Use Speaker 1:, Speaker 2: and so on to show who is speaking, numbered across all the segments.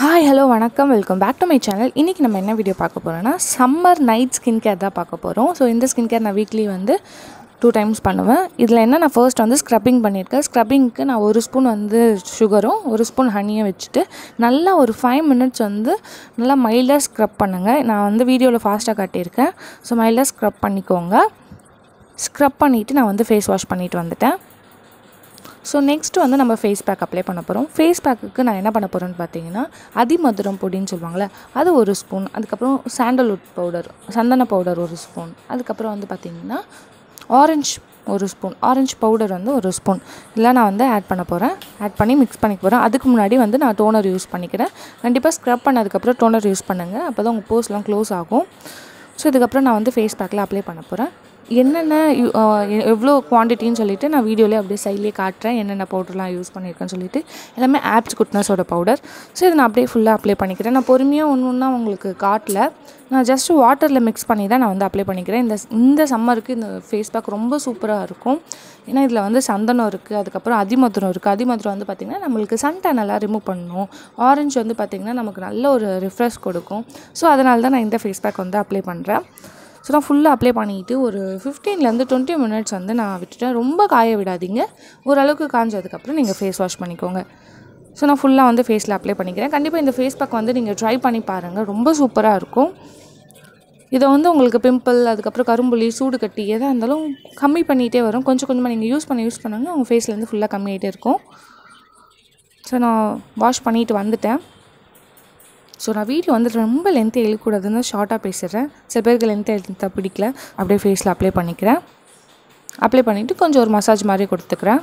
Speaker 1: hi hello வணக்கம் welcome back to my channel இன்றைக்கி நம்ம என்ன வீடியோ பார்க்க போகிறோம்னா சம்மர் நைட் ஸ்கின் கேர் தான் பார்க்க போகிறோம் ஸோ இந்த ஸ்கின் கேர் நான் வீக்லி வந்து டூ டைம்ஸ் பண்ணுவேன் இதில் என்ன நான் ஃபர்ஸ்ட் வந்து ஸ்க்ரப்பிங் பண்ணியிருக்கேன் ஸ்க்ரப்பிங்க்கு நான் ஒரு ஸ்பூன் வந்து சுகரும் ஒரு ஸ்பூன் ஹனியும் வச்சுட்டு நல்லா ஒரு ஃபைவ் மினிட்ஸ் வந்து நல்லா மைல்டாக ஸ்க்ரப் பண்ணுங்கள் நான் வந்து வீடியோவில் ஃபாஸ்ட்டாக காட்டியிருக்கேன் ஸோ மைல்டாக ஸ்க்ரப் பண்ணிக்கோங்க ஸ்க்ரப் பண்ணிவிட்டு நான் வந்து ஃபேஸ் வாஷ் பண்ணிட்டு வந்துட்டேன் ஸோ நெக்ஸ்ட் வந்து நம்ம ஃபேஸ் பேக் அப்ளை பண்ண போகிறோம் ஃபேஸ் பேக்குக்கு நான் என்ன பண்ண போகிறேன்னு பார்த்தீங்கன்னா அதிமதுரம் பொடின்னு சொல்லுவாங்கள்ல அது ஒரு ஸ்பூன் அதுக்கப்புறம் சாண்டல்வுட் பவுடர் சந்தன பவுடர் ஒரு ஸ்பூன் அதுக்கப்புறம் வந்து பார்த்திங்கன்னா ஆரஞ்ச் ஒரு ஸ்பூன் ஆரஞ்ச் பவுடர் வந்து ஒரு ஸ்பூன் இதெல்லாம் நான் வந்து ஆட் பண்ண போகிறேன் ஆட் பண்ணி மிக்ஸ் பண்ணிக்க போகிறேன் அதுக்கு முன்னாடி வந்து நான் டோனர் யூஸ் பண்ணிக்கிறேன் கண்டிப்பாக ஸ்க்ரப் பண்ணதுக்கப்புறம் டோனர் யூஸ் பண்ணுங்கள் அப்போ தான் உங்கள் போஸ்லாம் க்ளோஸ் ஆகும் ஸோ இதுக்கப்புறம் நான் வந்து ஃபேஸ் பேக்கில் அப்ளை பண்ண போகிறேன் என்னென்ன யூ- ஆஹ் எ- எவ்வளோ குவான்டிட்டின்னு சொல்லிட்டு நான் வீடியோலேயே அப்படியே சைட்லேயே காட்டுறேன் என்னென்ன பவுடர்லாம் யூஸ் பண்ணியிருக்கேன்னு சொல்லிட்டு எல்லாமே ஆப்ஸ் குட்னஸோட பவுடர் ஸோ இதை நான் அப்படியே ஃபுல்லாக அப்ளை பண்ணிக்கிறேன் நான் பொறுமையாக ஒன்று ஒன்றா உங்களுக்கு காட்டல நான் ஜஸ்ட் வாட்டரில் மிக்ஸ் பண்ணி தான் நான் வந்து அப்ளை பண்ணிக்கிறேன் இந்த இந்த சம்மருக்கு இந்த ஃபேஸ் பேக் ரொம்ப சூப்பராக இருக்கும் ஏன்னா இதில் வந்து சந்தனம் இருக்குது அதுக்கப்புறம் அதிமதுரம் இருக்குது அதிமதுரம் வந்து பார்த்திங்கன்னா நம்மளுக்கு சன் டேனெல்லாம் ரிமூவ் பண்ணணும் ஆரஞ்சு வந்து பார்த்திங்கன்னா நமக்கு நல்ல ஒரு ரிஃப்ரெஷ் கொடுக்கும் ஸோ அதனால தான் நான் இந்த ஃபேஸ் பேக் வந்து அப்ளை பண்ணுறேன் ஸோ நான் ஃபுல்லாக அப்ளை பண்ணிவிட்டு ஒரு ஃபிஃப்டீன்லேருந்து டுவெண்ட்டி மினிட்ஸ் வந்து நான் விட்டுட்டேன் ரொம்ப காய விடாதீங்க ஓரளவுக்கு காஞ்சதுக்கப்புறம் நீங்கள் ஃபேஸ் வாஷ் பண்ணிக்கோங்க ஸோ நான் ஃபுல்லாக வந்து ஃபேஸில் அப்ளை பண்ணிக்கிறேன் கண்டிப்பாக இந்த ஃபேஸ் பேக் வந்து நீங்கள் ட்ரை பண்ணி பாருங்கள் ரொம்ப சூப்பராக இருக்கும் இதை வந்து உங்களுக்கு பிம்பிள் அதுக்கப்புறம் கரும்புள்ளி சூடு கட்டி எதாக இருந்தாலும் கம்மி பண்ணிகிட்டே வரும் கொஞ்சம் கொஞ்சமாக நீங்கள் யூஸ் பண்ண யூஸ் பண்ணாங்க உங்கள் ஃபேஸ்லேருந்து ஃபுல்லாக கம்மியாகிட்டே இருக்கும் ஸோ நான் வாஷ் பண்ணிட்டு வந்துட்டேன் ஸோ நான் வீடியோ வந்து ரொம்ப லென்த்து இழுக்கூடாதுன்னு ஷார்ட்டாக பேசுகிறேன் சில பேருக்கு லென்த்து எழுத்தா பிடிக்கல அப்படியே ஃபேஸில் அப்ளை பண்ணிக்கிறேன் அப்ளை பண்ணிவிட்டு கொஞ்சம் ஒரு மசாஜ் மாதிரி கொடுத்துக்கிறேன்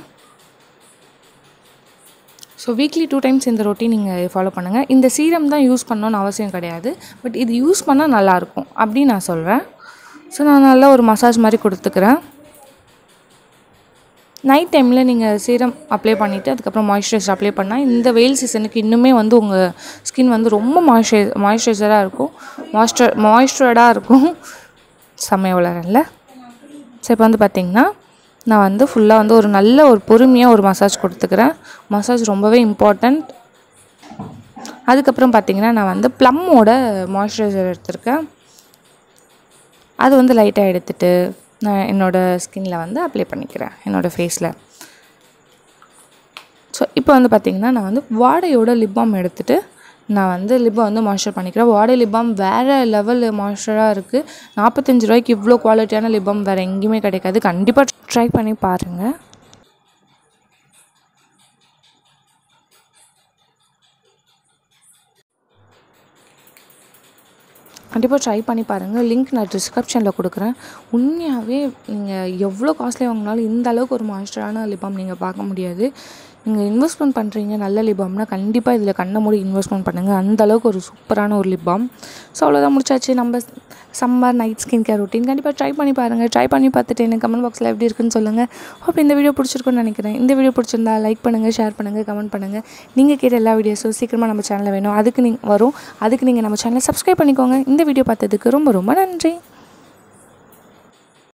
Speaker 1: ஸோ வீக்லி டூ டைம்ஸ் இந்த ரொட்டீன் நீங்கள் ஃபாலோ பண்ணுங்கள் இந்த சீரம் தான் யூஸ் பண்ணணும்னு அவசியம் கிடையாது பட் இது யூஸ் பண்ணால் நல்லாயிருக்கும் அப்படின்னு நான் சொல்கிறேன் ஸோ நான் நல்லா ஒரு மசாஜ் மாதிரி கொடுத்துக்கிறேன் நைட் டைமில் நீங்கள் சீரம் அப்ளை பண்ணிவிட்டு அதுக்கப்புறம் மாய்ஸ்சரைசர் அப்ளை பண்ணால் இந்த வெயில் சீசனுக்கு இன்னுமே வந்து உங்கள் ஸ்கின் வந்து ரொம்ப மாய்ஸ்சரை மாய்ஸ்சரைசராக இருக்கும் மாய்ஸ்டர் மாய்ஸ்டர்டாக இருக்கும் செம்மையாக வளரல ஸோ இப்போ வந்து பார்த்திங்கன்னா நான் வந்து ஃபுல்லாக வந்து ஒரு நல்ல ஒரு பொறுமையாக ஒரு மசாஜ் கொடுத்துக்கிறேன் மசாஜ் ரொம்பவே இம்பார்ட்டண்ட் அதுக்கப்புறம் பார்த்திங்கன்னா நான் வந்து ப்ளம்மோட மாய்ஸ்சரைசர் எடுத்திருக்கேன் அது வந்து லைட்டாக எடுத்துட்டு நான் என்னோடய ஸ்கின்ல வந்து அப்ளை பண்ணிக்கிறேன் என்னோடய ஃபேஸில் ஸோ இப்போ வந்து பார்த்திங்கன்னா நான் வந்து வாடையோட லிப் பாம் எடுத்துட்டு நான் வந்து லிப்பை வந்து மாய்ஸ்சர் பண்ணிக்கிறேன் வாடை லிப் பாம் வேறு லெவல் மாய்ஸ்சராக இருக்குது நாற்பத்தஞ்சு ரூபாய்க்கு இவ்வளோ குவாலிட்டியான லிப் பாம் வேறு எங்கேயுமே கிடைக்காது கண்டிப்பாக ட்ரை பண்ணி பாருங்கள் கண்டிப்பாக ட்ரை பண்ணி பாருங்கள் லிங்க் நான் டிஸ்கிரிப்ஷனில் கொடுக்குறேன் உண்மையாகவே நீங்கள் எவ்வளோ காஸ்ட்லி வாங்கினாலும் இந்த அளவுக்கு ஒரு மாய்ஸ்டரான லிபாம் நீங்கள் பார்க்க முடியாது நீங்கள் இன்வெஸ்ட்மெண்ட் பண்ணுறீங்க நல்ல லிபாம்னா கண்டிப்பாக இதில் கண்ணை மூடி இன்வெஸ்ட்மெண்ட் பண்ணுங்கள் அந்த அளவுக்கு ஒரு சூப்பரான ஒரு லிபாம் ஸோ அவ்வளோதான் முடிச்சாச்சு நம்ம summer night skin care routine கண்டிப்பாக ட்ரை பண்ணி பாருங்கள் ட்ரை பண்ணி பார்த்துட்டு எனக்கு கமெண்ட் பாக்ஸில் எப்படி இருக்குன்னு சொல்லுங்கள் ஹோப் இந்த வீடியோ பிடிச்சிருக்குன்னு நினைக்கிறேன் இந்த வீடியோ பிடிச்சிருந்தா லைக் பண்ணுங்கள் ஷேர் பண்ணுங்கள் கமெண்ட் பண்ணுங்கள் நீங்கள் கேட்ட எல்லா வீடியோஸும் சீக்கிரமாக நம்ம சேனலில் வேணும் அதுக்கு நீங்கள் வரும் அதுக்கு நீங்கள் நம்ம சேனலை சப்ஸ்கிரைப் பண்ணிக்கோங்க இந்த வீடியோ பார்த்ததுக்கு ரொம்ப ரொம்ப நன்றி